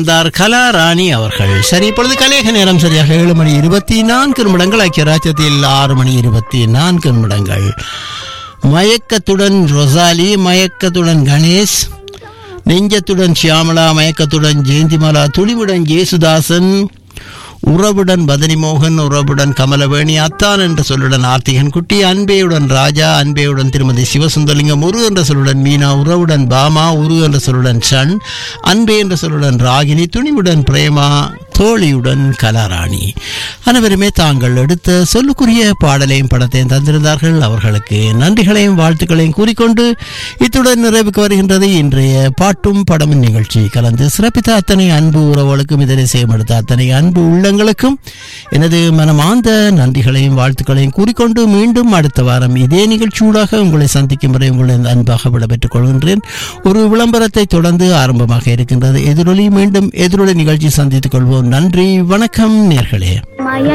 இருந்தார் கலா ராணி அவர்கள் சரி இப்பொழுது கலேக நேரம் சரியாக ஏழு மணி இருபத்தி நான்கு நிமிடங்கள் ஐக்கிய ராஜ்யத்தில் ஆறு மணி இருபத்தி நான்கு நிமிடங்கள் மயக்கத்துடன் ரொசாலி மயக்கத்துடன் கணேஷ் நெஞ்சத்துடன் ஷியாமலா மயக்கத்துடன் ஜெயந்திமாலா துணிவுடன் ஜேசுதாசன் உறவுடன் பதனி மோகன் உறவுடன் கமலவேணி அத்தான் என்ற சொல்லுடன் ஆர்த்திகன் குட்டி அன்பேயுடன் ராஜா அன்பேயுடன் திருமதி சிவசுந்தலிங்கம் உரு என்ற சொல்லுடன் மீனா உறவுடன் பாமா உரு என்ற சொல்லுடன் சன் அன்பே என்ற சொல்லுடன் ராகினி துணிவுடன் பிரேமா தோழியுடன் கலாராணி அனைவருமே தாங்கள் எடுத்த சொல்லுக்குரிய பாடலையும் படத்தையும் தந்திருந்தார்கள் அவர்களுக்கு நன்றிகளையும் வாழ்த்துக்களையும் கூறிக்கொண்டு இத்துடன் நிறைவுக்கு வருகின்றது இன்றைய பாட்டும் படமும் நிகழ்ச்சி கலந்து சிறப்பித்த அத்தனை அன்பு உறவுகளுக்கும் இதனை செய்யப்படுத்த அத்தனை அன்பு உள்ளங்களுக்கும் எனது மனமார்ந்த நன்றிகளையும் வாழ்த்துக்களையும் கூறிக்கொண்டு மீண்டும் அடுத்த வாரம் இதே நிகழ்ச்சியூடாக உங்களை சந்திக்கும் வரை உங்களை அன்பாக விடைபெற்றுக் கொள்கின்றேன் ஒரு விளம்பரத்தை தொடர்ந்து ஆரம்பமாக இருக்கின்றது எதிரொலி மீண்டும் எதிரொலி நிகழ்ச்சி சந்தித்துக் கொள்வோம் நன்றி வணக்கம் நேர்களே